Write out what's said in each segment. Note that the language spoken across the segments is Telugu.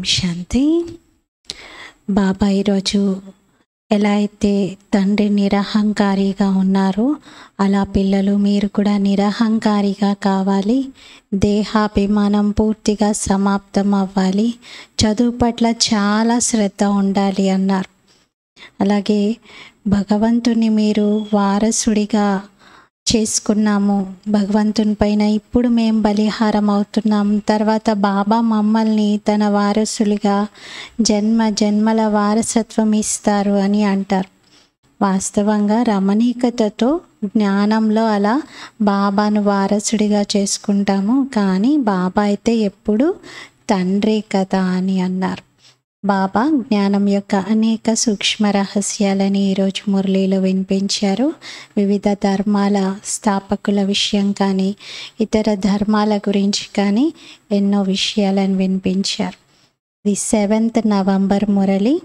శాంతి బాబా ఈరోజు ఎలా అయితే తండ్రి నిరహంకారిగా ఉన్నారో అలా పిల్లలు మీరు కూడా నిరహంకారిగా కావాలి దేహాభిమానం పూర్తిగా సమాప్తం అవ్వాలి చదువు పట్ల చాలా శ్రద్ధ ఉండాలి అన్నారు అలాగే భగవంతుని మీరు వారసుడిగా చేసుకున్నాము భగవంతుని పైన ఇప్పుడు మేము బలిహారం అవుతున్నాం తర్వాత బాబా మమ్మల్ని తన వారసులుగా జన్మ జన్మల వారసత్వం ఇస్తారు అని అంటారు వాస్తవంగా రమణీకతతో జ్ఞానంలో అలా బాబాను వారసుడిగా చేసుకుంటాము కానీ బాబా అయితే ఎప్పుడు తండ్రి కదా అని అన్నారు బాబా జ్ఞానం యొక్క అనేక సూక్ష్మ రహస్యాలని ఈరోజు మురళీలో వినిపించారు వివిధ ధర్మాల స్థాపకుల విషయం కానీ ఇతర ధర్మాల గురించి కానీ ఎన్నో విషయాలను వినిపించారు ది సెవెంత్ నవంబర్ మురళి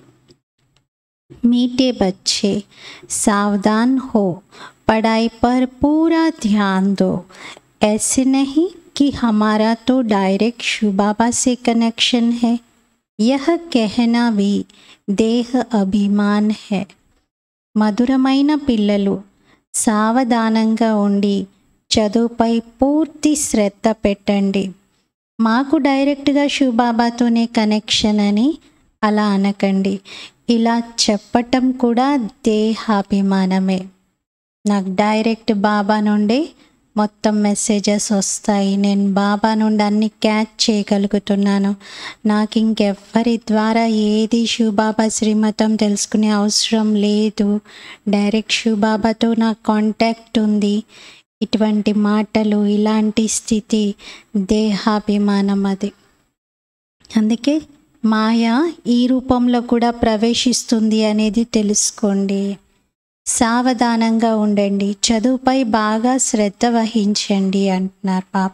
मीठे बच्चे सावधान हो पढ़ाई पर पूरा ध्यान दो ऐसे नहीं कि हमारा तो डायरेक्ट शिव बाबा से कनेक्शन है यह कहना भी దేహ అభిమాన్ హే మధురమైన పిల్లలు సావధానంగా ఉండి చదువుపై పూర్తి శ్రద్ధ పెట్టండి మాకు డైరెక్ట్గా శివబాబాతోనే కనెక్షన్ అని అలా అనకండి ఇలా చెప్పటం కూడా దేహాభిమానమే నాకు డైరెక్ట్ బాబా నుండి మొత్తం మెసేజెస్ వస్తాయి నేను బాబా నుండి అన్ని క్యాచ్ చేయగలుగుతున్నాను నాకు ఇంకెవ్వరి ద్వారా ఏది శివబాబా శ్రీమతం తెలుసుకునే అవసరం లేదు డైరెక్ట్ శివబాబాతో నాకు కాంటాక్ట్ ఉంది ఇటువంటి మాటలు ఇలాంటి స్థితి దేహాభిమానం అది అందుకే మాయ ఈ రూపంలో కూడా ప్రవేశిస్తుంది అనేది తెలుసుకోండి సావధానంగా ఉండండి చదువుపై బాగా శ్రద్ధ వహించండి అంటున్నారు పాప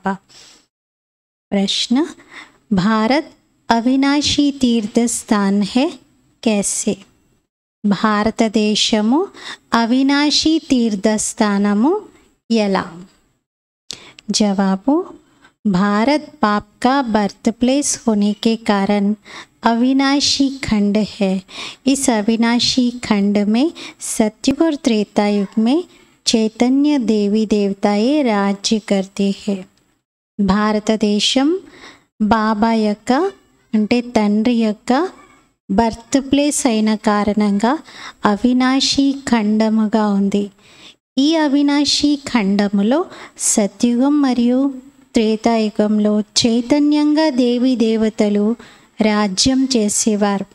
ప్రశ్న భారత్ అవినాశీ తీర్థస్థాన్ హే కేసే భారతదేశము అవినాశీ తీర్థస్థానము ఎలా జవాబు भारत पाप का बर्थ प्लेस होने के कारण अविनाशी खंड है इस अविनाशी खंड में सत्युग और त्रेता युग में चैतन्य देवी देवताएं राज्य करते हैं భారతదేశం బాబా యొక్క అంటే తండ్రి యొక్క బర్త్ ప్లేస్ అయిన కారణంగా అవినాశీ ఖండముగా ఉంది ఈ అవినాశీ ఖండములో సత్యుగం మరియు త్రేతాయుగంలో చైతన్యంగా దేవీ దేవతలు రాజ్యం చేసేవారు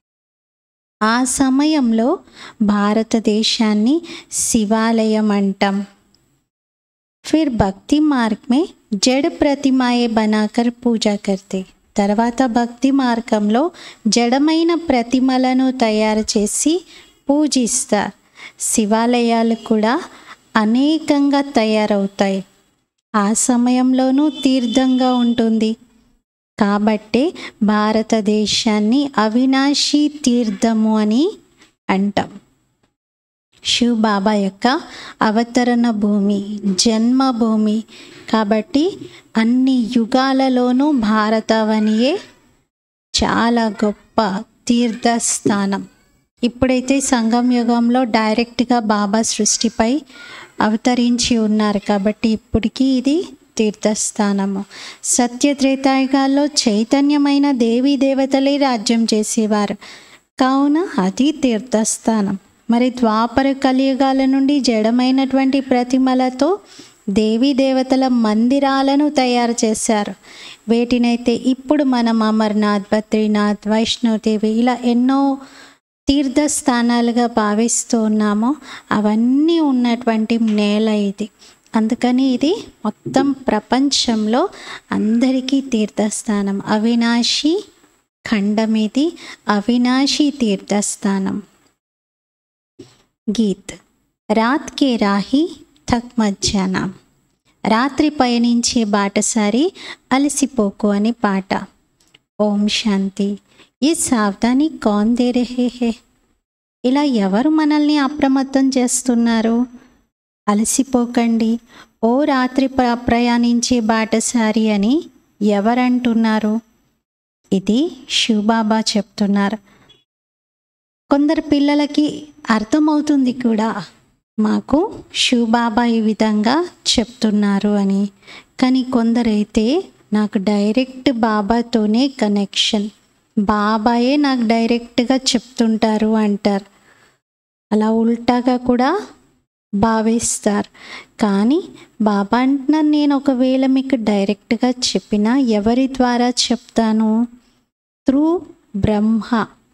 ఆ సమయంలో భారతదేశాన్ని శివాలయం అంటాం फिर भक्ति मार्ग में జడ్ ప్రతిమాయే బనాకర్ పూజ కర్తే తర్వాత భక్తి మార్గంలో జడమైన ప్రతిమలను తయారు చేసి పూజిస్తారు శివాలయాలు కూడా అనేకంగా తయారవుతాయి ఆ సమయంలోనూ తీర్థంగా ఉంటుంది కాబట్టే భారతదేశాన్ని అవినాశీ తీర్థము అని అంటాం శివ్ బాబా యొక్క అవతరణ భూమి జన్మభూమి కాబట్టి అన్ని యుగాలలోనూ భారతవనియే చాలా గొప్ప తీర్థస్థానం ఇప్పుడైతే సంగం యుగంలో డైరెక్ట్గా బాబా సృష్టిపై అవతరించి ఉన్నారు కాబట్టి ఇప్పటికీ ఇది తీర్థస్థానము సత్యత్రేతాయుగాల్లో చైతన్యమైన దేవీ దేవతలే రాజ్యం చేసేవారు కావున అది తీర్థస్థానం మరి ద్వాపర కలియుగాల నుండి జడమైనటువంటి ప్రతిమలతో దేవీ దేవతల మందిరాలను తయారు చేశారు వేటినైతే ఇప్పుడు మనం అమర్నాథ్ బద్రీనాథ్ వైష్ణోదేవి ఇలా ఎన్నో తీర్థస్థానాలుగా భావిస్తూ ఉన్నామో అవన్నీ ఉన్నటువంటి నేల ఇది అందుకని ఇది మొత్తం ప్రపంచంలో అందరికీ తీర్థస్థానం అవినాశి ఖండం ఇది అవినాశి తీర్థస్థానం గీత్ రాత్ కే రాహి థక్ మధ్యాహ్న రాత్రి పయనించే బాటసారి అలసిపోకు అని పాట ఓం శాంతి ఈ సావధాని కౌన్ దే రహే హే ఇలా ఎవరు మనల్ని అప్రమత్తం చేస్తున్నారు అలసిపోకండి ఓ రాత్రి ప్ర ప్రయాణించే బాటసారి అని ఎవరంటున్నారు ఇది శివబాబా చెప్తున్నారు కొందరు పిల్లలకి అర్థమవుతుంది కూడా మాకు శివబాబా ఈ విధంగా చెప్తున్నారు అని కానీ కొందరైతే నాకు డైరెక్ట్ బాబాతోనే కనెక్షన్ బాబాయే నాకు డైరెక్ట్గా చెప్తుంటారు అంటారు అలా ఉల్టాగా కూడా భావిస్తారు కానీ బాబా అంటున్నారు నేను ఒకవేళ మీకు డైరెక్ట్గా చెప్పినా ఎవరి ద్వారా చెప్తాను త్రూ బ్రహ్మ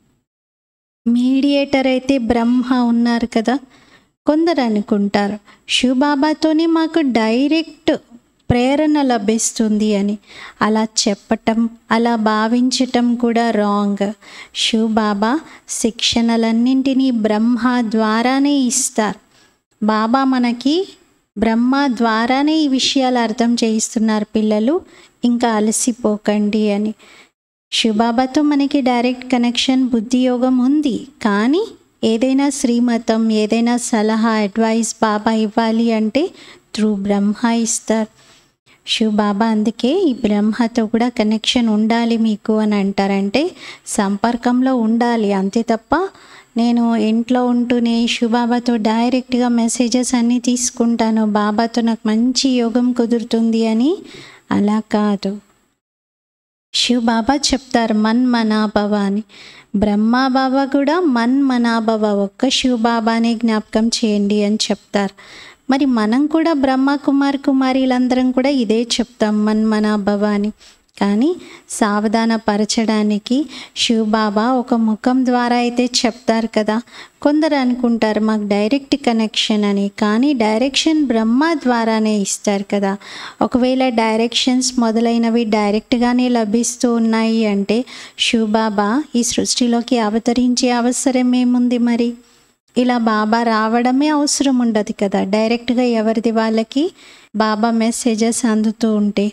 మీడియేటర్ అయితే బ్రహ్మ ఉన్నారు కదా కొందరు అనుకుంటారు శివబాబాతోనే మాకు డైరెక్ట్ ప్రేరణ లభిస్తుంది అని అలా చెప్పటం అలా భావించటం కూడా రాంగ్ శివబాబా శిక్షణలన్నింటినీ బ్రహ్మ ద్వారానే ఇస్తారు బాబా మనకి బ్రహ్మ ద్వారానే ఈ విషయాలు అర్థం చేయిస్తున్నారు పిల్లలు ఇంకా అలసిపోకండి అని శివబాబాతో మనకి డైరెక్ట్ కనెక్షన్ బుద్ధి యోగం ఉంది కానీ ఏదైనా శ్రీమతం ఏదైనా సలహా అడ్వైస్ బాబా ఇవ్వాలి అంటే త్రూ బ్రహ్మ ఇస్తారు శివ్ బాబా అందుకే ఈ బ్రహ్మతో కూడా కనెక్షన్ ఉండాలి మీకు అని అంటారంటే సంపర్కంలో ఉండాలి అంతే తప్ప నేను ఇంట్లో ఉంటూనే శివబాబాతో డైరెక్ట్గా మెసేజెస్ అన్నీ తీసుకుంటాను బాబాతో నాకు మంచి యోగం కుదురుతుంది అని అలా కాదు శివ్ బాబా చెప్తారు మన్ మనాభవ అని బ్రహ్మ బాబా కూడా మన్ మనాభవ ఒక్క శివ్ బాబానే జ్ఞాపకం చేయండి అని చెప్తారు మరి మనం కూడా బ్రహ్మ కుమార్ కుమారీలందరం కూడా ఇదే చెప్తాం మన్ మనాభవ అని కానీ సావధాన పరచడానికి శివ్ బాబా ఒక ముఖం ద్వారా అయితే చెప్తారు కదా కొందరు అనుకుంటారు మాకు డైరెక్ట్ కనెక్షన్ అని కానీ డైరెక్షన్ బ్రహ్మ ద్వారానే ఇస్తారు కదా ఒకవేళ డైరెక్షన్స్ మొదలైనవి డైరెక్ట్గానే లభిస్తూ ఉన్నాయి అంటే శివ్ బాబా ఈ సృష్టిలోకి అవతరించే అవసరం ఏముంది మరి ఇలా బాబా రావడమే అవసరం ఉండదు కదా డైరెక్ట్గా ఎవరిది వాళ్ళకి బాబా మెసేజెస్ అందుతూ ఉంటే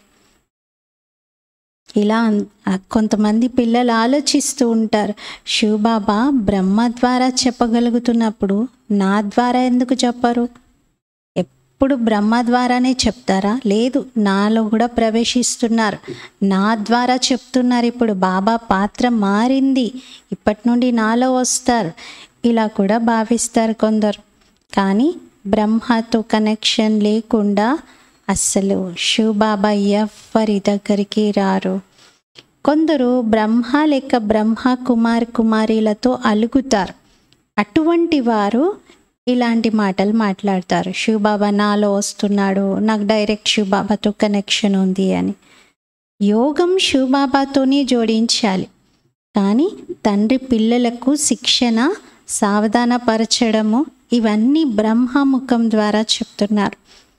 ఇలా అన్- కొంతమంది పిల్లలు ఆలోచిస్తూ ఉంటారు శివబాబా బ్రహ్మ ద్వారా చెప్పగలుగుతున్నప్పుడు నా ద్వారా ఎందుకు చెప్పరు ఎప్పుడు బ్రహ్మ ద్వారానే చెప్తారా లేదు నాలో కూడా ప్రవేశిస్తున్నారు నా ద్వారా చెప్తున్నారు ఇప్పుడు బాబా పాత్ర మారింది ఇప్పటి నుండి నాలో వస్తారు ఇలా కూడా భావిస్తారు కొందరు కానీ బ్రహ్మతో కనెక్షన్ లేకుండా అస్సలు శివబాబా ఎవ్వరి దగ్గరికి రారు కొందరు బ్రహ్మ లేక బ్రహ్మ కుమార్ కుమారీలతో అలుగుతారు అటువంటి వారు ఇలాంటి మాటలు మాట్లాడతారు శివబాబా నాలో వస్తున్నాడు నాకు డైరెక్ట్ శివబాబాతో కనెక్షన్ ఉంది అని యోగం శివబాబాతోనే జోడించాలి కానీ తండ్రి పిల్లలకు శిక్షణ సావధానపరచడము ఇవన్నీ బ్రహ్మముఖం ద్వారా చెప్తున్నారు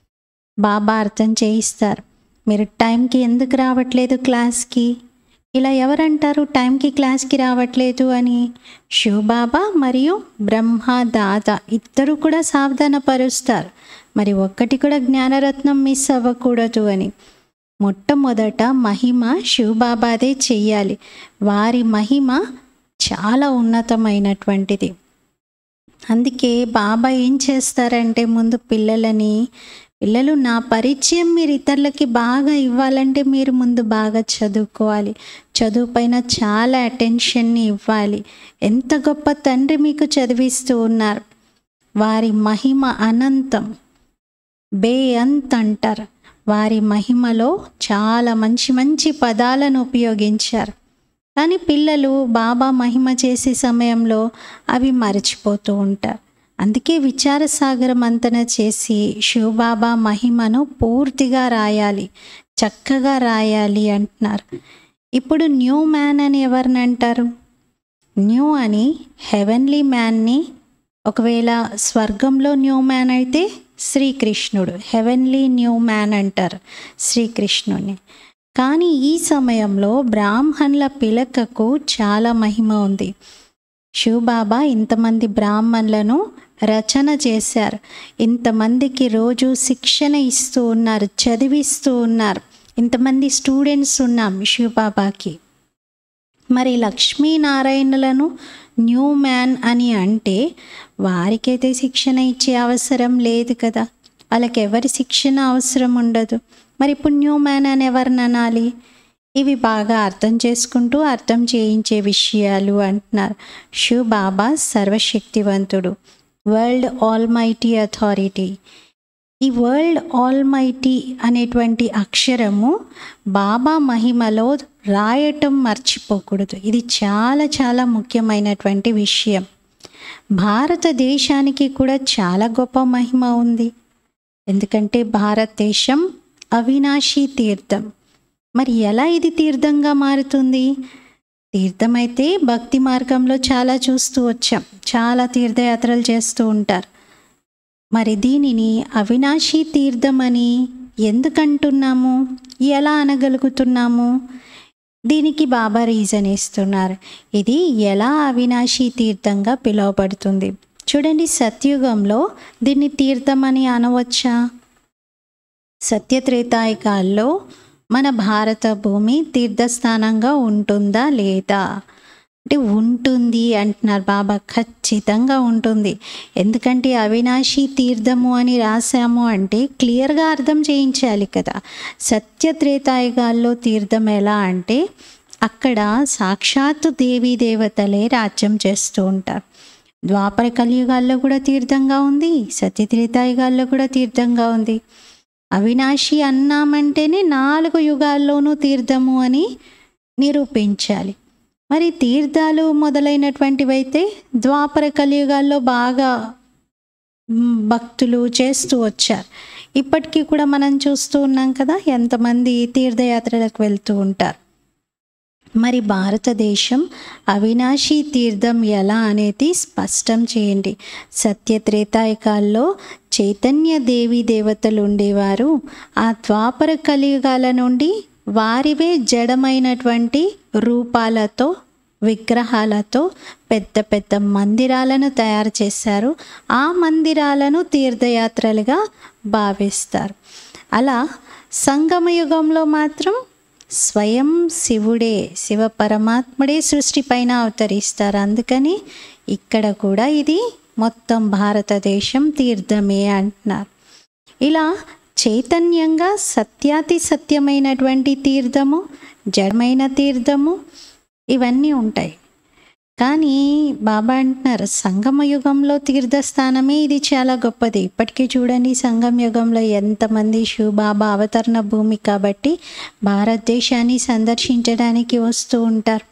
బాబా అర్థం చేయిస్తారు మీరు టైంకి ఎందుకు రావట్లేదు క్లాస్కి ఇలా ఎవరంటారు టైంకి క్లాస్కి రావట్లేదు అని శివబాబా మరియు బ్రహ్మ దాత ఇద్దరు కూడా సావధానపరుస్తారు మరి ఒక్కటి కూడా జ్ఞానరత్నం మిస్ అవ్వకూడదు అని మొట్టమొదట మహిమ శివబాబాదే చెయ్యాలి వారి మహిమ చాలా ఉన్నతమైనటువంటిది అందుకే బాబా ఏం చేస్తారంటే ముందు పిల్లలని పిల్లలు నా పరిచయం మీరు ఇతరులకి బాగా ఇవ్వాలంటే మీరు ముందు బాగా చదువుకోవాలి చదువు పైన చాలా అటెన్షన్ని ఇవ్వాలి ఎంత గొప్ప తండ్రి మీకు చదివిస్తూ ఉన్నారు వారి మహిమ అనంతం బే అంత్ అంటారు వారి మహిమలో చాలా మంచి మంచి పదాలను ఉపయోగించారు కానీ పిల్లలు బాబా మహిమ చేసే సమయంలో అవి మరచిపోతూ ఉంటారు అందుకే విచారసాగర మంతన చేసి శివబాబా మహిమను పూర్తిగా రాయాలి చక్కగా రాయాలి అంటున్నారు ఇప్పుడు న్యూ మ్యాన్ అని ఎవరిని అంటారు న్యూ అని హెవెన్లీ మ్యాన్ని ఒకవేళ స్వర్గంలో న్యూ మ్యాన్ అయితే శ్రీకృష్ణుడు హెవెన్లీ న్యూ మ్యాన్ అంటారు శ్రీకృష్ణుని కానీ ఈ సమయంలో బ్రాహ్మణుల పిలకకు చాలా మహిమ ఉంది శివబాబా ఇంతమంది బ్రాహ్మణులను రచన చేశారు ఇంతమందికి రోజు శిక్షణ ఇస్తూ ఉన్నారు చదివిస్తూ ఉన్నారు ఇంతమంది స్టూడెంట్స్ ఉన్నాం శివబాబాకి మరి లక్ష్మీనారాయణులను న్యూ మ్యాన్ అని అంటే వారికైతే శిక్షణ ఇచ్చే అవసరం లేదు కదా వాళ్ళకి ఎవరి శిక్షణ అవసరం ఉండదు మరి ఇప్పుడు న్యూ మ్యాన్ అని ఎవరిని అనాలి ఇవి బాగా అర్థం చేసుకుంటూ అర్థం చేయించే విషయాలు అంటున్నారు శివ్ బాబా సర్వశక్తివంతుడు వరల్డ్ ఆల్ మైటీ అథారిటీ ఈ వరల్డ్ ఆల్ మైటీ అనేటువంటి అక్షరము బాబా మహిమలో రాయటం మర్చిపోకూడదు ఇది చాలా చాలా ముఖ్యమైనటువంటి విషయం భారతదేశానికి కూడా చాలా గొప్ప మహిమ ఉంది ఎందుకంటే భారతదేశం అవినాశీ తీర్థం మరి ఎలా ఇది తీర్థంగా మారుతుంది తీర్థమైతే భక్తి మార్గంలో చాలా చూస్తూ వచ్చాం చాలా తీర్థయాత్రలు చేస్తూ ఉంటారు మరి దీనిని అవినాశీ తీర్థం అని ఎందుకంటున్నాము ఎలా అనగలుగుతున్నాము దీనికి బాబా రీజన్ ఇస్తున్నారు ఇది ఎలా అవినాశీ తీర్థంగా పిలువబడుతుంది చూడండి సత్యుగంలో దీన్ని తీర్థం అని అనవచ్చా సత్యత్రేతాయికాల్లో మన భారత భూమి తీర్థస్థానంగా ఉంటుందా లేదా అంటే ఉంటుంది అంటున్నారు బాబా ఖచ్చితంగా ఉంటుంది ఎందుకంటే అవినాశి తీర్థము అని రాసాము అంటే క్లియర్గా అర్థం చేయించాలి కదా సత్యత్రేతాయుగాల్లో తీర్థం ఎలా అంటే అక్కడ సాక్షాత్తు దేవీ దేవతలే రాజ్యం చేస్తూ ఉంటారు ద్వాపర కలియుగాల్లో కూడా తీర్థంగా ఉంది సత్యత్రేతాయుగాల్లో కూడా తీర్థంగా ఉంది అవినాశి అన్నామంటేనే నాలుగు యుగాల్లోనూ తీర్థము అని నిరూపించాలి మరి తీర్థాలు మొదలైనటువంటివి అయితే ద్వాపర కలియుగాల్లో బాగా మ్, భక్తులు చేస్తూ వచ్చారు ఇప్పటికీ కూడా మనం చూస్తూ ఉన్నాం కదా ఎంతమంది తీర్థయాత్రలకు వెళ్తూ ఉంటారు మరి భారతదేశం అవినాశీ తీర్థం ఎలా అనేది స్పష్టం చేయండి సత్యత్రేతాయకాల్లో చైతన్య దేవి దేవతలు ఉండేవారు ఆ ద్వాపర కలియుగాల నుండి వారివే జడమైనటువంటి రూపాలతో విగ్రహాలతో పెద్ద పెద్ద మందిరాలను తయారు చేశారు ఆ మందిరాలను తీర్థయాత్రలుగా భావిస్తారు అలా సంగమయుగంలో మాత్రం స్వయం శివుడే శివ పరమాత్ముడే సృష్టిపైన అవతరిస్తారు అందుకని ఇక్కడ కూడా ఇది మొత్తం భారతదేశం తీర్థమే అంటున్నారు ఇలా చైతన్యంగా సత్యాతి సత్యమైనటువంటి తీర్థము జడమైన తీర్థము ఇవన్నీ ఉంటాయి కానీ బాబా అంటున్నారు సంగమ యుగంలో తీర్థస్థానమే ఇది చాలా గొప్పది ఇప్పటికీ చూడండి సంగమ యుగంలో ఎంతమంది శివబాబా అవతరణ భూమి కాబట్టి భారతదేశాన్ని సందర్శించడానికి వస్తూ ఉంటారు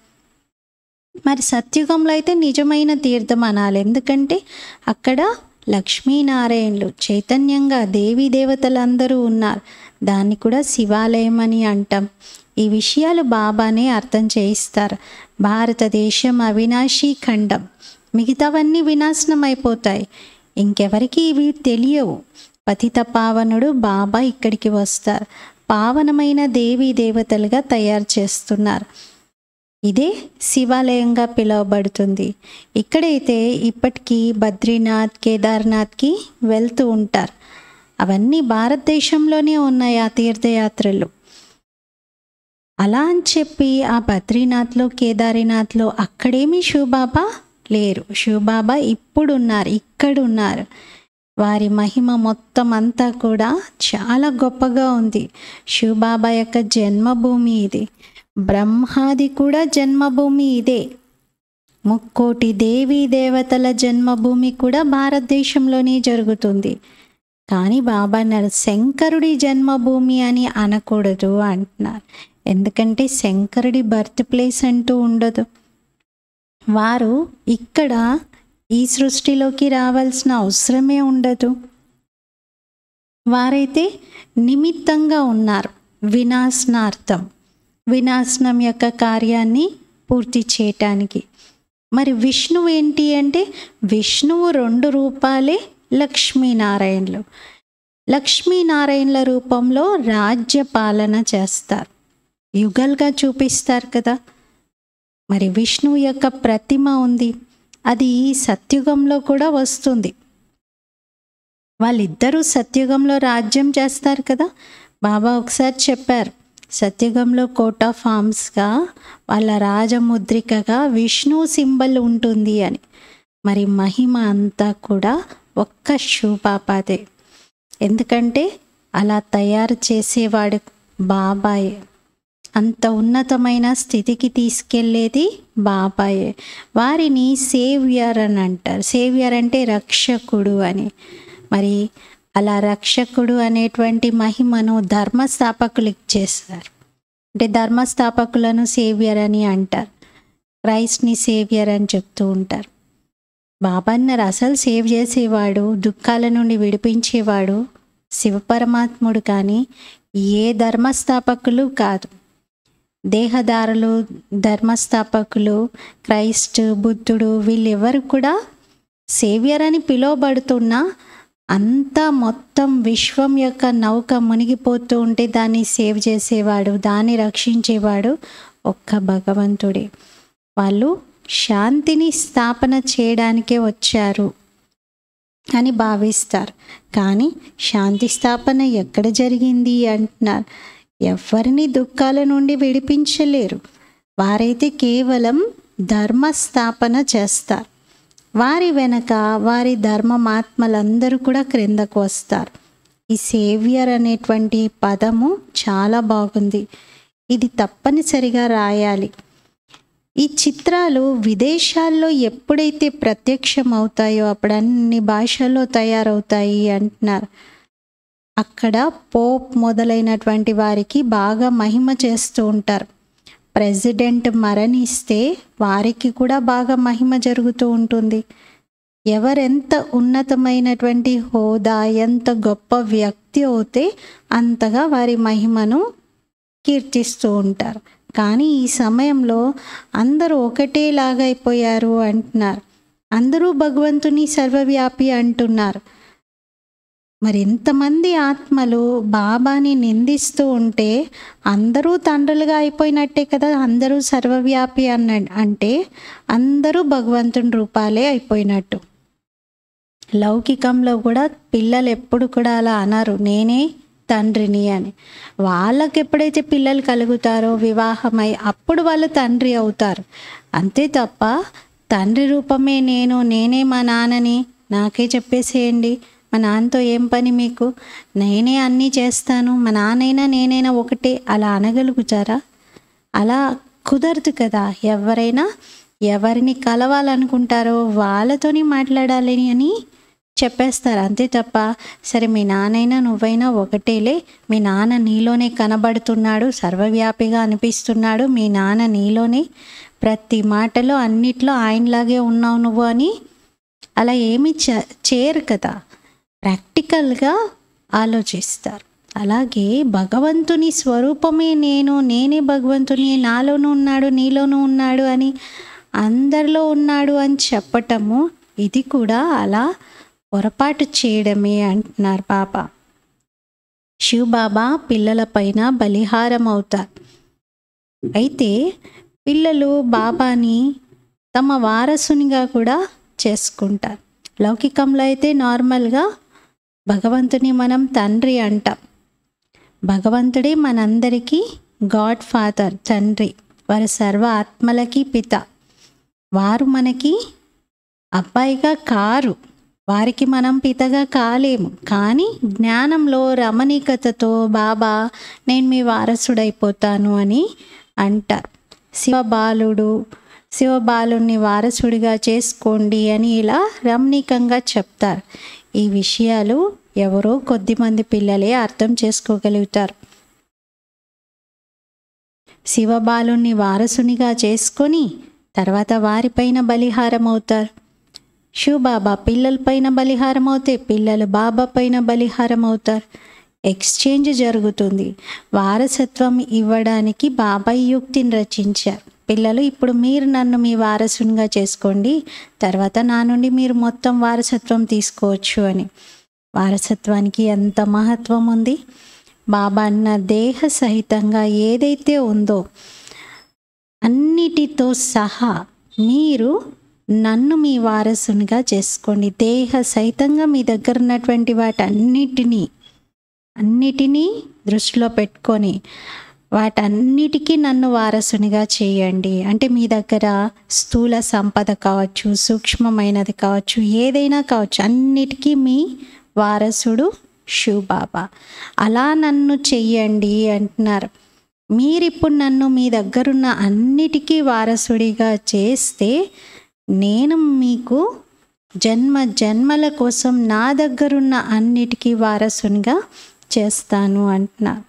మరి సత్యుగంలో అయితే నిజమైన తీర్థం అనాలి ఎందుకంటే అక్కడ లక్ష్మీనారాయణులు చైతన్యంగా దేవీ దేవతలందరూ ఉన్నారు దాన్ని కూడా శివాలయం అని అంటాం ఈ విషయాలు బాబానే అర్థం చేయిస్తారు భారతదేశం అవినాశీ ఖండం మిగతావన్నీ వినాశనం అయిపోతాయి ఇంకెవరికి ఇవి తెలియవు పతిత పావనుడు బాబా ఇక్కడికి వస్తారు పావనమైన దేవీ దేవతలుగా తయారు చేస్తున్నారు ఇదే శివాలయంగా పిలువబడుతుంది ఇక్కడైతే ఇప్పటికీ బద్రీనాథ్ కేదార్నాథ్కి వెళ్తూ ఉంటారు అవన్నీ భారతదేశంలోనే ఉన్నాయి ఆ తీర్థయాత్రలు అలా అని చెప్పి ఆ బద్రీనాథ్లో కేదారీనాథ్లో అక్కడేమీ శివబాబా లేరు శివబాబా ఇప్పుడు ఉన్నారు ఇక్కడ ఉన్నారు వారి మహిమ మొత్తం అంతా కూడా చాలా గొప్పగా ఉంది శివబాబా యొక్క జన్మభూమి ఇది బ్రహ్మాది కూడా జన్మభూమి ఇదే ముక్కోటి దేవీ దేవతల జన్మభూమి కూడా భారతదేశంలోనే జరుగుతుంది కానీ బాబా అన్నారు శంకరుడి జన్మభూమి అని అనకూడదు అంటున్నారు ఎందుకంటే శంకరుడి బర్త్ ప్లేస్ అంటూ ఉండదు వారు ఇక్కడ ఈ సృష్టిలోకి రావాల్సిన అవసరమే ఉండదు వారైతే నిమిత్తంగా ఉన్నారు వినాశనార్థం వినాశనం యొక్క కార్యాన్ని పూర్తి చేయటానికి మరి విష్ణువు ఏంటి అంటే విష్ణువు రెండు రూపాలే లక్ష్మీనారాయణలు లక్ష్మీనారాయణల రూపంలో రాజ్య పాలన చేస్తారు యుగల్గా చూపిస్తారు కదా మరి విష్ణువు యొక్క ప్రతిమ ఉంది అది సత్యుగంలో కూడా వస్తుంది వాళ్ళిద్దరూ సత్యుగంలో రాజ్యం చేస్తారు కదా బాబా ఒకసారి చెప్పారు సత్యుగంలో కోట్ ఆఫ్ ఆర్మ్స్గా వాళ్ళ రాజముద్రికగా విష్ణు సింబల్ ఉంటుంది అని మరి మహిమ అంతా కూడా ఒక్క శివపాపాదే ఎందుకంటే అలా తయారు చేసేవాడు బాబాయ్ అంత ఉన్నతమైన స్థితికి తీసుకెళ్ళేది బాబాయే వారిని సేవియర్ అని అంటారు సేవియర్ అంటే రక్షకుడు అని మరి అలా రక్షకుడు అనేటువంటి మహిమను ధర్మస్థాపకులు ఇచ్చేస్తారు అంటే ధర్మస్థాపకులను సేవియర్ అని అంటారు క్రైస్ట్ని సేవియర్ అని చెప్తూ ఉంటారు బాబా అన్నారు అసలు సేవ్ చేసేవాడు దుఃఖాల నుండి విడిపించేవాడు శివపరమాత్ముడు కానీ ఏ ధర్మస్థాపకులు కాదు దేహదారులు ధర్మస్థాపకులు క్రైస్ట్ బుద్ధుడు వీళ్ళెవరు కూడా సేవియర్ అని పిలువబడుతున్నా అంతా మొత్తం విశ్వం యొక్క నౌక మునిగిపోతూ ఉంటే దాన్ని సేవ్ చేసేవాడు దాన్ని రక్షించేవాడు ఒక్క భగవంతుడే వాళ్ళు శాంతిని స్థాపన చేయడానికే వచ్చారు అని భావిస్తారు కానీ శాంతి స్థాపన ఎక్కడ జరిగింది అంటున్నారు ఎవరిని దుఃఖాల నుండి విడిపించలేరు వారైతే కేవలం ధర్మస్థాపన చేస్తారు వారి వెనక వారి ధర్మమాత్మలందరూ కూడా క్రిందకు వస్తారు ఈ సేవియర్ అనేటువంటి పదము చాలా బాగుంది ఇది తప్పనిసరిగా రాయాలి ఈ చిత్రాలు విదేశాల్లో ఎప్పుడైతే ప్రత్యక్షం అవుతాయో అప్పుడు అన్ని భాషల్లో తయారవుతాయి అంటున్నారు అక్కడ పోప్ మొదలైనటువంటి వారికి బాగా మహిమ చేస్తూ ఉంటారు ప్రెసిడెంట్ మరణిస్తే వారికి కూడా బాగా మహిమ జరుగుతూ ఉంటుంది ఎవరెంత ఉన్నతమైనటువంటి హోదా ఎంత గొప్ప వ్యక్తి అవుతే అంతగా వారి మహిమను కీర్తిస్తూ ఉంటారు కానీ ఈ సమయంలో అందరూ ఒకటేలాగా అయిపోయారు అంటున్నారు అందరూ భగవంతుని సర్వవ్యాపి అంటున్నారు మరి ఎంతమంది ఆత్మలు బాబాని నిందిస్తూ ఉంటే అందరూ తండ్రులుగా అయిపోయినట్టే కదా అందరూ సర్వవ్యాపి అన్న అంటే అందరూ భగవంతుని రూపాలే అయిపోయినట్టు లౌకికంలో కూడా పిల్లలు ఎప్పుడు కూడా అలా అన్నారు నేనే తండ్రిని అని వాళ్ళకి ఎప్పుడైతే పిల్లలు కలుగుతారో వివాహమై అప్పుడు వాళ్ళు తండ్రి అవుతారు అంతే తప్ప తండ్రి రూపమే నేను నేనే మా నాన్నని నాకే చెప్పేసేయండి మా నాన్నతో ఏం పని మీకు నేనే అన్నీ చేస్తాను మా నాన్నైనా నేనైనా ఒకటే అలా అనగలుగుతారా అలా కుదరదు కదా ఎవరైనా ఎవరిని కలవాలనుకుంటారో వాళ్ళతోని మాట్లాడాలి అని చెప్పేస్తారు అంతే తప్ప సరే మీ నాన్నైనా నువ్వైనా ఒకటేలే మీ నాన్న నీలోనే కనబడుతున్నాడు సర్వవ్యాపిగా అనిపిస్తున్నాడు మీ నాన్న నీలోనే ప్రతి మాటలో అన్నిట్లో ఆయనలాగే ఉన్నావు నువ్వు అని అలా ఏమి చ చేయరు కదా ప్రాక్టికల్గా ఆలోచిస్తారు అలాగే భగవంతుని స్వరూపమే నేను నేనే భగవంతుని నాలోనూ ఉన్నాడు నీలోనూ ఉన్నాడు అని అందరిలో ఉన్నాడు అని చెప్పటము ఇది కూడా అలా పొరపాటు చేయడమే అంటున్నారు బాబా శివ్ బాబా పిల్లలపైన బలిహారం అవుతారు అయితే పిల్లలు బాబాని తమ వారసునిగా కూడా చేసుకుంటారు లౌకికంలో అయితే నార్మల్గా భగవంతుని మనం తండ్రి అంటాం భగవంతుడే మనందరికీ గాడ్ ఫాదర్ తండ్రి వారి సర్వ ఆత్మలకి పిత వారు మనకి అబ్బాయిగా కారు వారికి మనం పితగా కాలేము కానీ జ్ఞానంలో రమణీకతతో బాబా నేను మీ వారసుడైపోతాను అని అంటారు శివబాలుడు శివబాలుని వారసుడిగా చేసుకోండి అని ఇలా రమణీకంగా చెప్తారు ఈ విషయాలు ఎవరో కొద్దిమంది పిల్లలే అర్థం చేసుకోగలుగుతారు శివబాలుని వారసునిగా చేసుకొని తర్వాత వారిపైన బలిహారం అవుతారు శివబాబా పిల్లలపైన బలిహారం అవుతే పిల్లలు బాబా పైన బలిహారం అవుతారు ఎక్స్చేంజ్ జరుగుతుంది వారసత్వం ఇవ్వడానికి బాబాయ్ యుక్తిని రచించారు పిల్లలు ఇప్పుడు మీరు నన్ను మీ వారసునిగా చేసుకోండి తర్వాత నా నుండి మీరు మొత్తం వారసత్వం తీసుకోవచ్చు అని వారసత్వానికి ఎంత మహత్వం ఉంది బాబా అన్న దేహ సహితంగా ఏదైతే ఉందో అన్నిటితో సహా మీరు నన్ను మీ వారసునిగా చేసుకోండి దేహ సహితంగా మీ దగ్గర ఉన్నటువంటి వాటన్నిటినీ అన్నిటినీ దృష్టిలో పెట్టుకొని వాటన్నిటికీ నన్ను వారసునిగా చేయండి అంటే మీ దగ్గర స్థూల సంపద కావచ్చు సూక్ష్మమైనది కావచ్చు ఏదైనా కావచ్చు అన్నిటికీ మీ వారసుడు శివబాబా అలా నన్ను చెయ్యండి అంటున్నారు మీరిప్పుడు నన్ను మీ దగ్గరున్న అన్నిటికీ వారసుడిగా చేస్తే నేను మీకు జన్మ జన్మల కోసం నా దగ్గరున్న అన్నిటికీ వారసునిగా చేస్తాను అంటున్నారు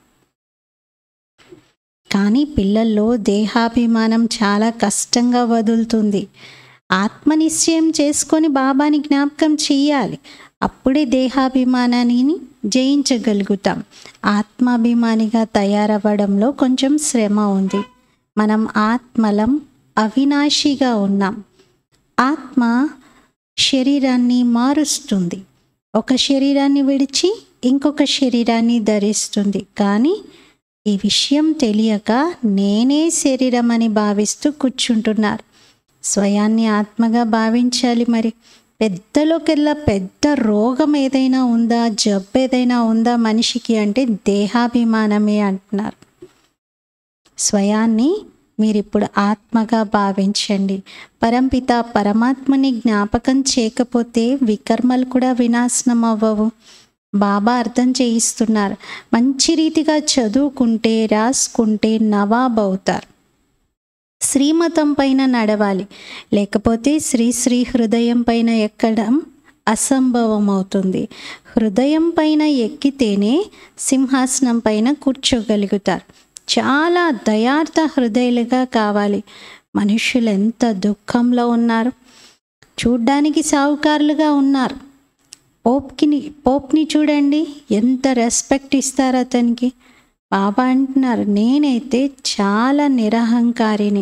కానీ పిల్లల్లో దేహాభిమానం చాలా కష్టంగా వదులుతుంది ఆత్మనిశ్చయం చేసుకొని బాబాని జ్ఞాపకం చేయాలి అప్పుడే దేహాభిమానాన్ని జయించగలుగుతాం ఆత్మాభిమానిగా తయారవ్వడంలో కొంచెం శ్రమ ఉంది మనం ఆత్మలం అవినాశిగా ఉన్నాం ఆత్మ శరీరాన్ని మారుస్తుంది ఒక శరీరాన్ని విడిచి ఇంకొక శరీరాన్ని ధరిస్తుంది కానీ ఈ విషయం తెలియక నేనే శరీరం అని భావిస్తూ కూర్చుంటున్నారు స్వయాన్ని ఆత్మగా భావించాలి మరి పెద్దలోకెల్లా పెద్ద రోగం ఏదైనా ఉందా జబ్బు ఏదైనా ఉందా మనిషికి అంటే దేహాభిమానమే అంటున్నారు స్వయాన్ని మీరిప్పుడు ఆత్మగా భావించండి పరంపిత పరమాత్మని జ్ఞాపకం చేయకపోతే వికర్మలు కూడా వినాశనం అవ్వవు బాబా అర్థం చేయిస్తున్నారు మంచి రీతిగా చదువుకుంటే రాసుకుంటే నవాబ్ అవుతారు శ్రీమతం పైన నడవాలి లేకపోతే శ్రీ శ్రీ హృదయం పైన ఎక్కడం అసంభవం అవుతుంది హృదయం పైన ఎక్కితేనే సింహాసనం పైన కూర్చోగలుగుతారు చాలా దయార్థ హృదయాలుగా కావాలి మనుషులు ఎంత దుఃఖంలో ఉన్నారు చూడ్డానికి సావుకారులుగా ఉన్నారు పోప్కిని పోప్ని చూడండి ఎంత రెస్పెక్ట్ ఇస్తారు అతనికి బాబా అంటున్నారు నేనైతే చాలా నిరహంకారిని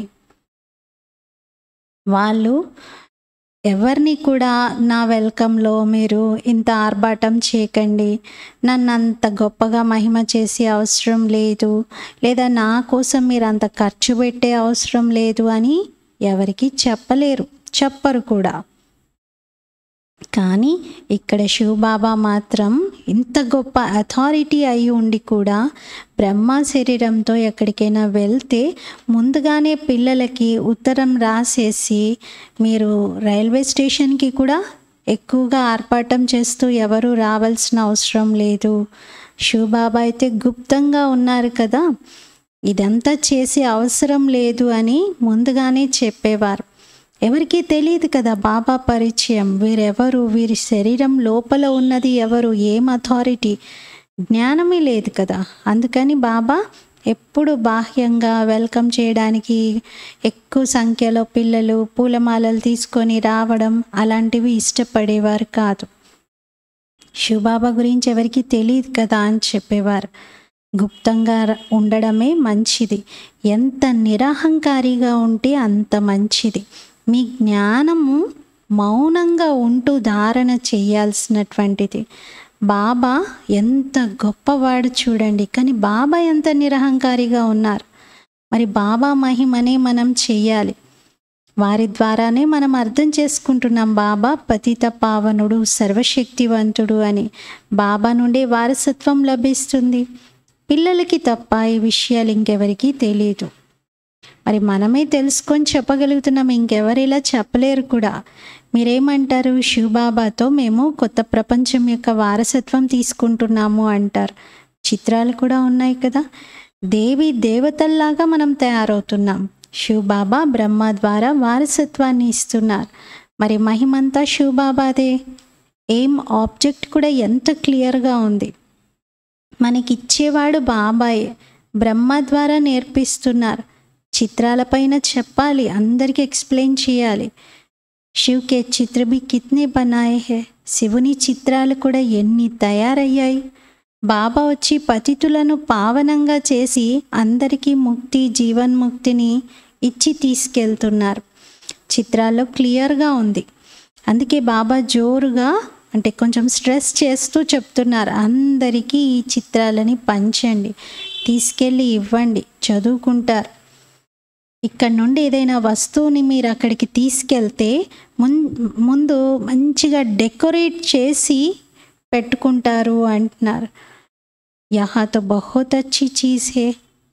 వాళ్ళు ఎవరిని కూడా నా వెల్కంలో మీరు ఇంత ఆర్భాటం చేయకండి నన్ను అంత గొప్పగా మహిమ చేసే అవసరం లేదు లేదా నా కోసం మీరు అంత ఖర్చు పెట్టే అవసరం లేదు అని ఎవరికి చెప్పలేరు చెప్పరు కూడా కానీ ఇక్కడ శివబాబా మాత్రం ఇంత గొప్ప అథారిటీ అయి ఉండి కూడా బ్రహ్మ శరీరంతో ఎక్కడికైనా వెళ్తే ముందుగానే పిల్లలకి ఉత్తరం రాసేసి మీరు రైల్వే స్టేషన్కి కూడా ఎక్కువగా ఆర్పాటం చేస్తూ ఎవరు రావాల్సిన అవసరం లేదు శివబాబా అయితే గుప్తంగా ఉన్నారు కదా ఇదంతా చేసే అవసరం లేదు అని ముందుగానే చెప్పేవారు ఎవరికీ తెలియదు కదా బాబా పరిచయం వీరెవరు వీరి శరీరం లోపల ఉన్నది ఎవరు ఏం అథారిటీ జ్ఞానమే లేదు కదా అందుకని బాబా ఎప్పుడు బాహ్యంగా వెల్కమ్ చేయడానికి ఎక్కువ సంఖ్యలో పిల్లలు పూలమాలలు తీసుకొని రావడం అలాంటివి ఇష్టపడేవారు కాదు శివబాబా గురించి ఎవరికి తెలియదు కదా అని చెప్పేవారు గుప్తంగా ఉండడమే మంచిది ఎంత నిరహంకారిగా ఉంటే అంత మంచిది మీ జ్ఞానము మౌనంగా ఉంటూ ధారణ చేయాల్సినటువంటిది బాబా ఎంత గొప్పవాడు చూడండి కానీ బాబా ఎంత నిరహంకారిగా ఉన్నారు మరి బాబా మహిమనే మనం చెయ్యాలి వారి ద్వారానే మనం అర్థం చేసుకుంటున్నాం బాబా పతిత పావనుడు సర్వశక్తివంతుడు అని బాబా నుండి వారసత్వం లభిస్తుంది పిల్లలకి తప్ప ఈ విషయాలు ఇంకెవరికీ తెలియదు మరి మనమే తెలుసుకొని చెప్పగలుగుతున్నాం ఇంకెవరు ఇలా చెప్పలేరు కూడా మీరేమంటారు శివబాబాతో మేము కొత్త ప్రపంచం యొక్క వారసత్వం తీసుకుంటున్నాము అంటారు చిత్రాలు కూడా ఉన్నాయి కదా దేవి దేవతల్లాగా మనం తయారవుతున్నాం శివబాబా బ్రహ్మ ద్వారా వారసత్వాన్ని ఇస్తున్నారు మరి మహిమంతా శివబాబాదే ఏం ఆబ్జెక్ట్ కూడా ఎంత క్లియర్గా ఉంది మనకిచ్చేవాడు బాబాయే బ్రహ్మ ద్వారా నేర్పిస్తున్నారు చిత్రాలపైన చెప్పాలి అందరికీ ఎక్స్ప్లెయిన్ చేయాలి శివ్ కే చిత్ర భీ కిత్నే బనాయే హే శివుని చిత్రాలు కూడా ఎన్ని తయారయ్యాయి బాబా వచ్చి పతితులను పావనంగా చేసి అందరికీ ముక్తి జీవన్ముక్తిని ఇచ్చి తీసుకెళ్తున్నారు చిత్రాల్లో క్లియర్గా ఉంది అందుకే బాబా జోరుగా అంటే కొంచెం స్ట్రెస్ చేస్తూ చెప్తున్నారు అందరికీ ఈ చిత్రాలని పంచండి తీసుకెళ్ళి ఇవ్వండి చదువుకుంటారు ఇక్కడ నుండి ఏదైనా వస్తువుని మీరు అక్కడికి తీసుకెళ్తే ముం ముందు మంచిగా డెకరేట్ చేసి పెట్టుకుంటారు అంటున్నారు యహా తో బహుత్ అచ్చి చీజ్ హే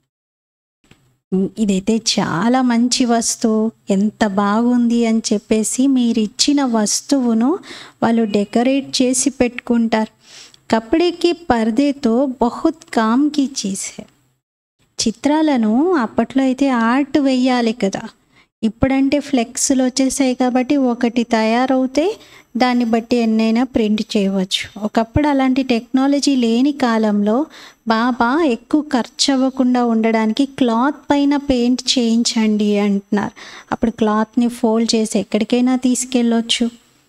ఇదైతే చాలా మంచి వస్తువు ఎంత బాగుంది అని చెప్పేసి మీరు ఇచ్చిన వస్తువును వాళ్ళు డెకరేట్ చేసి పెట్టుకుంటారు కపడేకి పర్దేతో బహుత్ కామ్కి చీజ్ హే చిత్రాలను అప్పట్లో అయితే ఆర్ట్ వేయాలి కదా ఇప్పుడంటే ఫ్లెక్స్లు వచ్చేసాయి కాబట్టి ఒకటి తయారవుతే దాన్ని బట్టి ఎన్నైనా ప్రింట్ చేయవచ్చు ఒకప్పుడు అలాంటి టెక్నాలజీ లేని కాలంలో బాబా ఎక్కువ ఖర్చు అవ్వకుండా ఉండడానికి క్లాత్ పైన పెయింట్ చేయించండి అంటున్నారు అప్పుడు క్లాత్ని ఫోల్డ్ చేసి ఎక్కడికైనా తీసుకెళ్ళొచ్చు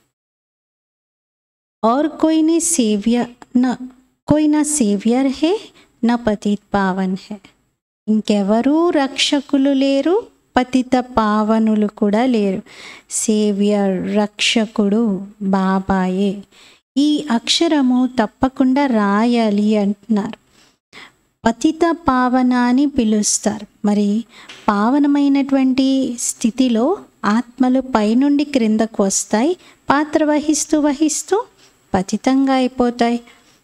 और कोई ने सेवियर न कोई ना సేవియర్ హే నా పతిత్ పావన్ హే ఇంకెవరూ రక్షకులు లేరు పతిత పావనులు కూడా లేరు సేవియర్ రక్షకుడు బాబాయే ఈ అక్షరము తప్పకుండా రాయాలి అంటున్నారు పతిత పావన అని పిలుస్తారు మరి పావనమైనటువంటి స్థితిలో ఆత్మలు పైనుండి క్రిందకు వస్తాయి పాత్ర వహిస్తూ వహిస్తూ పతితంగా అయిపోతాయి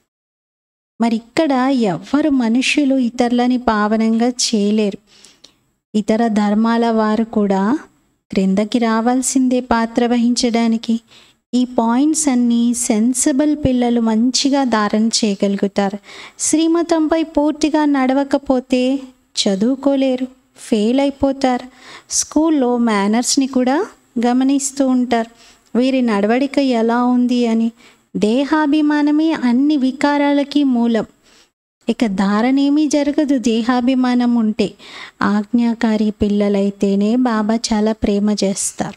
మరి ఇక్కడ ఎవ్వరు మనుషులు ఇతరులని పావనంగా చేయలేరు ఇతర ధర్మాల వారు కూడా క్రిందకి రావాల్సిందే పాత్ర వహించడానికి ఈ పాయింట్స్ అన్నీ సెన్సిబుల్ పిల్లలు మంచిగా ధారణ చేయగలుగుతారు శ్రీమతంపై పూర్తిగా నడవకపోతే చదువుకోలేరు ఫెయిల్ అయిపోతారు స్కూల్లో మేనర్స్ని కూడా గమనిస్తూ ఉంటారు వీరి నడవడిక ఎలా ఉంది అని దేహాభిమానమే అన్ని వికారాలకి మూలం ఇక ధారణేమీ జరగదు దేహాభిమానం ఉంటే ఆజ్ఞాకారి పిల్లలైతేనే బాబా చాలా ప్రేమ చేస్తారు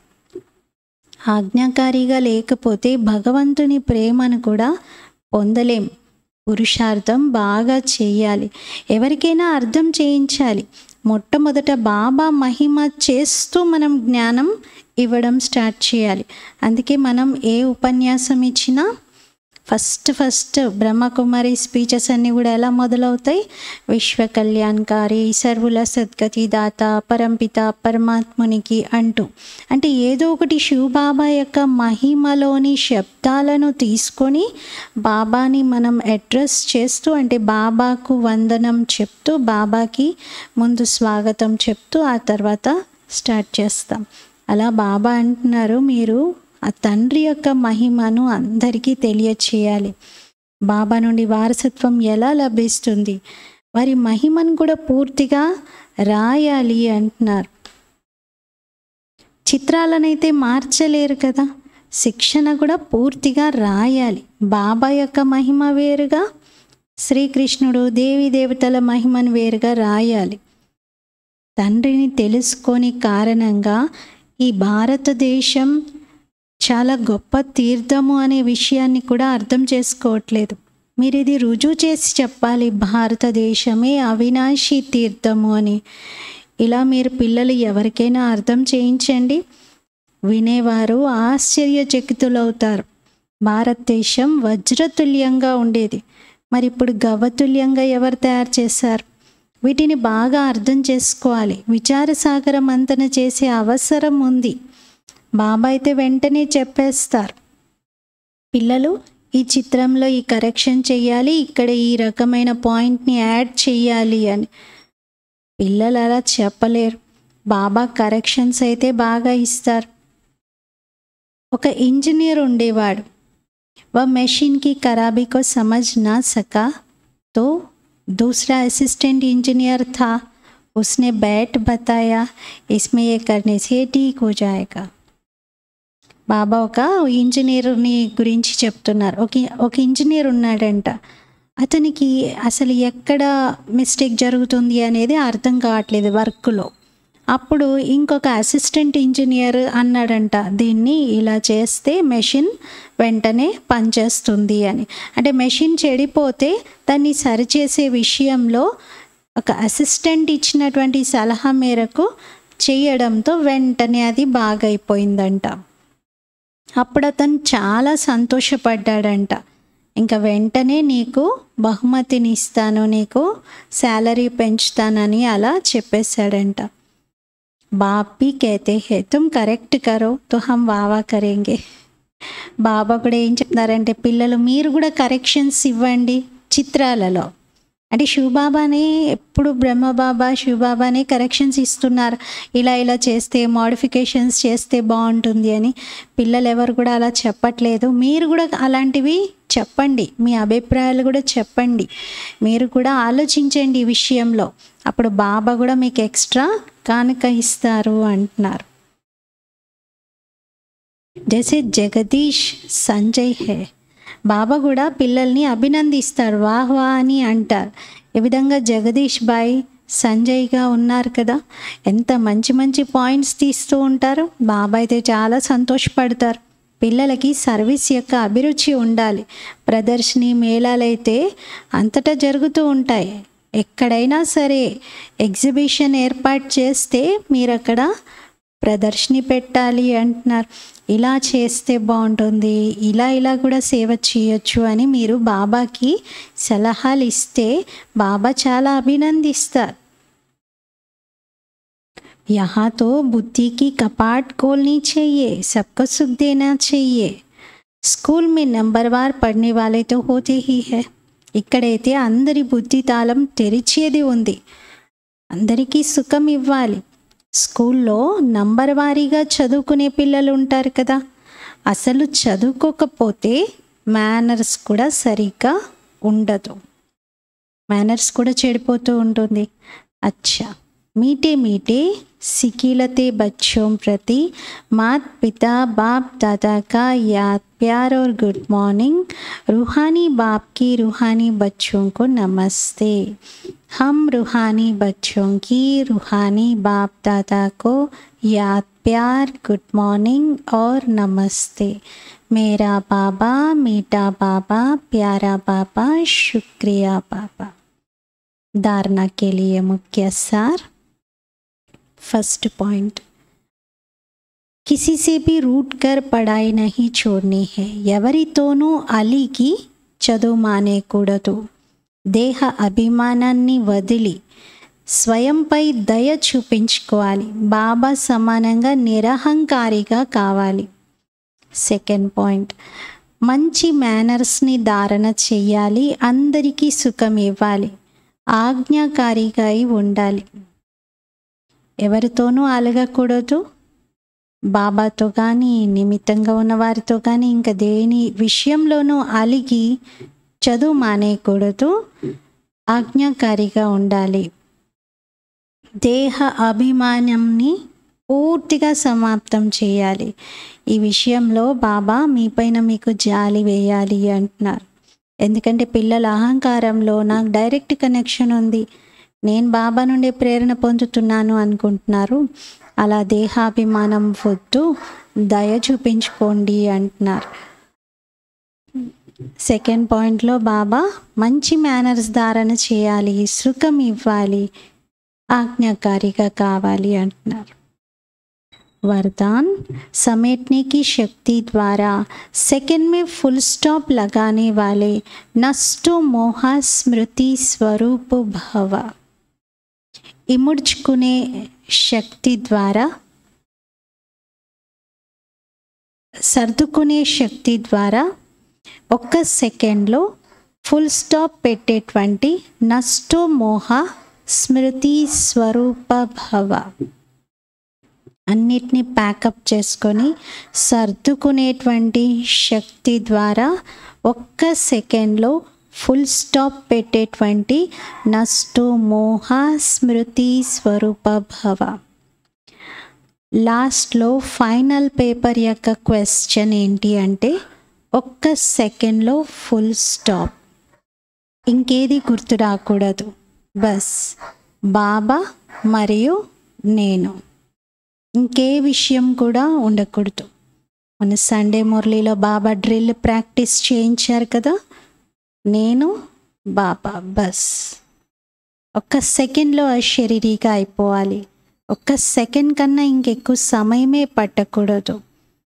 ఆజ్ఞాకారిగా లేకపోతే భగవంతుని ప్రేమను కూడా పొందలేం పురుషార్థం బాగా చేయాలి ఎవరికైనా అర్థం చేయించాలి మొట్టమొదట బాబా మహిమ చేస్తూ మనం జ్ఞానం ఇవ్వడం స్టార్ట్ చేయాలి అందుకే మనం ఏ ఉపన్యాసం ఇచ్చినా ఫస్ట్ ఫస్ట్ బ్రహ్మకుమారి స్పీచెస్ అన్నీ కూడా ఎలా మొదలవుతాయి విశ్వ కళ్యాణకారి సర్వుల సద్గతి దాత పరంపిత పరమాత్మునికి అంటూ అంటే ఏదో ఒకటి శివబాబా యొక్క మహిమలోని శబ్దాలను తీసుకొని బాబాని మనం అడ్రస్ చేస్తూ అంటే బాబాకు వందనం చెప్తూ బాబాకి ముందు స్వాగతం చెప్తూ ఆ తర్వాత స్టార్ట్ చేస్తాం అలా బాబా అంటున్నారు మీరు ఆ తండ్రి యొక్క మహిమను అందరికీ తెలియచేయాలి బాబా నుండి వారసత్వం ఎలా లభిస్తుంది వారి మహిమను కూడా పూర్తిగా రాయాలి అంటున్నారు చిత్రాలనైతే మార్చలేరు కదా శిక్షణ కూడా పూర్తిగా రాయాలి బాబా యొక్క మహిమ వేరుగా శ్రీకృష్ణుడు దేవి దేవతల మహిమను వేరుగా రాయాలి తండ్రిని తెలుసుకొని కారణంగా ఈ భారతదేశం చాలా గొప్ప తీర్థము అనే విషయాన్ని కూడా అర్థం చేసుకోవట్లేదు మీరు ఇది రుజువు చేసి చెప్పాలి భారతదేశమే అవినాశి తీర్థము అని ఇలా మీరు పిల్లలు ఎవరికైనా అర్థం చేయించండి వినేవారు ఆశ్చర్యచకితులవుతారు భారతదేశం వజ్రతుల్యంగా ఉండేది మరి ఇప్పుడు గవ్వతుల్యంగా ఎవరు తయారు చేశారు వీటిని బాగా అర్థం చేసుకోవాలి విచారసాగర మంతన చేసే అవసరం ఉంది బాబా అయితే వెంటనే చెప్పేస్తారు పిల్లలు ఈ చిత్రంలో ఈ కరెక్షన్ చేయాలి ఇక్కడ ఈ రకమైన పాయింట్ని యాడ్ చేయాలి అని పిల్లలు అలా చెప్పలేరు బాబా కరెక్షన్స్ అయితే బాగా ఇస్తారు ఒక ఇంజనీర్ ఉండేవాడు वह मशीन की खराबी को समझ ना सका तो दूसरा असिस्टेंट इंजीनियर था उसने बैट बताया इसमें ये करने से ठीक हो जाएगा బాబా ఒక ఇంజనీర్ని గురించి చెప్తున్నారు ఒక ఒక ఇంజనీర్ ఉన్నాడంట అతనికి అసలు ఎక్కడ మిస్టేక్ జరుగుతుంది అనేది అర్థం కావట్లేదు వర్క్లో అప్పుడు ఇంకొక అసిస్టెంట్ ఇంజనీర్ అన్నాడంట దీన్ని ఇలా చేస్తే మెషిన్ వెంటనే పనిచేస్తుంది అని అంటే మెషిన్ చెడిపోతే దాన్ని సరిచేసే విషయంలో ఒక అసిస్టెంట్ ఇచ్చినటువంటి సలహా మేరకు చేయడంతో వెంటనే అది బాగైపోయిందంట అప్పుడు అతను చాలా సంతోషపడ్డాడంట ఇంకా వెంటనే నీకు బహుమతిని ఇస్తాను నీకు శాలరీ పెంచుతానని అలా చెప్పేశాడంట बाप भी कहते हैं तुम करेक्ट करो तो हम వావా కరేంగే బాబా కూడా ఏం చెప్తున్నారంటే పిల్లలు మీరు కూడా కరెక్షన్స్ ఇవ్వండి చిత్రాలలో అంటే శివబాబానే ఎప్పుడు బ్రహ్మబాబా శివబాబానే కరెక్షన్స్ ఇస్తున్నారు ఇలా ఇలా చేస్తే మోడిఫికేషన్స్ చేస్తే బాగుంటుంది అని పిల్లలు ఎవరు కూడా అలా చెప్పట్లేదు మీరు కూడా అలాంటివి చెప్పండి మీ అభిప్రాయాలు కూడా చెప్పండి మీరు కూడా ఆలోచించండి ఈ విషయంలో అప్పుడు బాబా కూడా మీకు ఎక్స్ట్రా కానుక ఇస్తారు అంటున్నారు జైసే జగదీష్ సంజయ్ హే బాబా కూడా పిల్లల్ని అభినందిస్తారు వాహ్ వా అని అంటారు ఈ విధంగా జగదీష్ బాయ్ సంజయ్గా ఉన్నారు కదా ఎంత మంచి మంచి పాయింట్స్ తీస్తూ ఉంటారు బాబా అయితే చాలా సంతోషపడతారు పిల్లలకి సర్వీస్ యొక్క అభిరుచి ఉండాలి ప్రదర్శని మేళాలైతే అంతటా జరుగుతూ ఉంటాయి ఎక్కడైనా సరే ఎగ్జిబిషన్ ఏర్పాటు చేస్తే మీరు అక్కడ ప్రదర్శని పెట్టాలి అంటున్నారు ఇలా చేస్తే బాగుంటుంది ఇలా ఇలా కూడా సేవ చేయొచ్చు అని మీరు బాబాకి సలహాలు ఇస్తే బాబా చాలా అభినందిస్తారు यहाँ तो बुद्धि की कपाट खोलनी चाहिए सबको सुख देना चाहिए స్కూల్ में నంబర్వార్ పడిన వాళ్ళే తో హోతే హీ హై ఇక్కడైతే అందరి బుద్ధి తాళం తెరిచేది ఉంది అందరికీ సుఖం ఇవ్వాలి స్కూల్లో నంబర్ వారీగా చదువుకునే పిల్లలు ఉంటారు కదా అసలు చదువుకోకపోతే మేనర్స్ కూడా సరిగ్గా ఉండదు మేనర్స్ కూడా చెడిపోతూ ఉంటుంది అచ్చా मीठे मीठे सिकीलते बच्चों प्रति मात पिता बाप दादा का याद प्यार और गुड मॉर्निंग रूहानी बाप की रूहानी बच्चों को नमस्ते हम रूहानी बच्चों की रूहानी बाप दादा को याद प्यार गुड मॉर्निंग और नमस्ते मेरा बाबा मीठा बाबा प्यारा बाबा शुक्रिया बाबा धारणा के लिए मुख्य सार फर्स्ट पॉइंट किसी से भी रूट कर पढ़ाई नहीं छोड़नी है ఎవరితోనూ అలిగి చదువు మానేకూడదు దేహ అభిమానాన్ని వదిలి స్వయంపై దయ చూపించుకోవాలి బాబా సమానంగా నిరహంకారిగా కావాలి సెకండ్ పాయింట్ మంచి మేనర్స్ని ధారణ చెయ్యాలి అందరికీ సుఖం ఇవ్వాలి ఆజ్ఞాకారిగా అయి ఉండాలి ఎవరితోనూ అలగకూడదు బాబాతో కానీ నిమిత్తంగా ఉన్న వారితో కానీ ఇంకా దేని విషయంలోనూ అలిగి చదువు మానేయకూడదు ఆజ్ఞాకారిగా ఉండాలి దేహ అభిమానంని పూర్తిగా సమాప్తం చేయాలి ఈ విషయంలో బాబా మీపైన మీకు జాలి వేయాలి అంటున్నారు ఎందుకంటే పిల్లల అహంకారంలో నాకు డైరెక్ట్ కనెక్షన్ ఉంది నేను బాబా నుండి ప్రేరణ పొందుతున్నాను అనుకుంటున్నారు అలా దేహాభిమానం వద్దు దయ చూపించుకోండి అంటున్నారు సెకండ్ పాయింట్లో బాబా మంచి మేనర్స్ ధారణ చేయాలి సుఖం ఇవ్వాలి ఆజ్ఞాకారిగా కావాలి అంటున్నారు वरदान समेटने की शक्ति द्वारा सेकंड में फुल स्टॉप लगाने वाले नष्टो मोह स्मृति स्वरूप भव ఇముడ్చుకునే శక్తి ద్వారా సర్దుకునే శక్తి ద్వారా ఒక్క సెకండ్లో ఫుల్ స్టాప్ పెట్టేటువంటి నష్టో మోహ స్మృతి స్వరూప భవ అన్నిటినీ ప్యాకప్ చేసుకొని సర్దుకునేటువంటి శక్తి ద్వారా ఒక్క సెకండ్లో ఫుల్ స్టాప్ పెట్టేటువంటి నష్టో మోహ స్మృతి స్వరూప భవ లాస్ట్లో ఫైనల్ పేపర్ యొక్క క్వశ్చన్ ఏంటి అంటే ఒక్క సెకండ్లో ఫుల్ స్టాప్ ఇంకేది గుర్తు రాకూడదు బస్ బాబా మరియు నేను ఇంకే విషయం కూడా ఉండకూడదు మన సండే మురళిలో బాబా డ్రిల్ ప్రాక్టీస్ చేయించారు కదా నేను బాబా బస్ ఒక్క సెకండ్లో శరీరీగా అయిపోవాలి ఒక్క సెకండ్ కన్నా ఇంకెక్కువ సమయమే పట్టకూడదు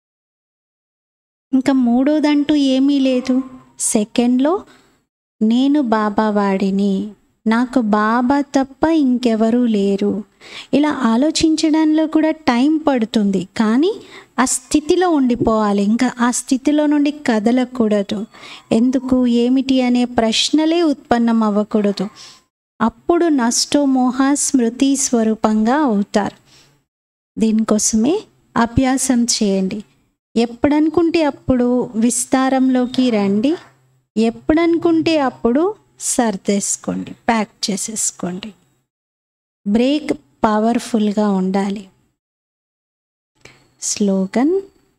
ఇంకా మూడోదంటూ ఏమీ లేదు సెకండ్లో నేను బాబా వాడిని నాకు బాబా తప్ప ఇంకెవరూ లేరు ఇలా ఆలోచించడంలో కూడా టైం పడుతుంది కానీ ఆ స్థితిలో ఉండిపోవాలి ఇంకా ఆ స్థితిలో నుండి కదలకూడదు ఎందుకు ఏమిటి అనే ప్రశ్నలే ఉత్పన్నం అవ్వకూడదు అప్పుడు నష్టోమోహ స్మృతి స్వరూపంగా అవుతారు దీనికోసమే అభ్యాసం చేయండి ఎప్పుడనుకుంటే అప్పుడు విస్తారంలోకి రండి ఎప్పుడనుకుంటే అప్పుడు సర్దేసుకోండి ప్యాక్ చేసేసుకోండి బ్రేక్ పవర్ఫుల్గా ఉండాలి स्लोगन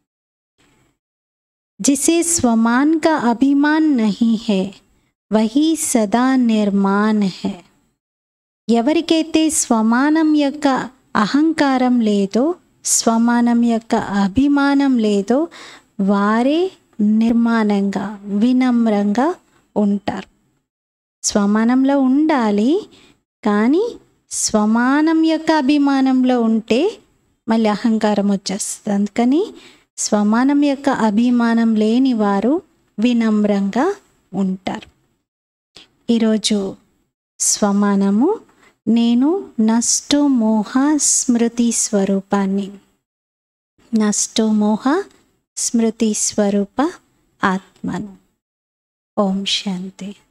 जिसे स्वमान का अभिमान नहीं है वही सदा निर्माण है ఎవరికైతే స్వమానం యొక్క అహంకారం లేదో స్వమానం యొక్క అభిమానం లేదో వారే నిర్మాణంగా వినమ్రంగా ఉంటారు స్వమానంలో ఉండాలి కానీ స్వమానం యొక్క అభిమానంలో ఉంటే మళ్ళీ అహంకారం వచ్చేస్తుంది అందుకని స్వమానం యొక్క అభిమానం లేని వారు వినమ్రంగా ఉంటారు ఈరోజు స్వమానము నేను నష్టో మోహ స్మృతి స్వరూపాన్ని నష్టో మోహ స్మృతి స్వరూప ఆత్మను ఓం శాంతి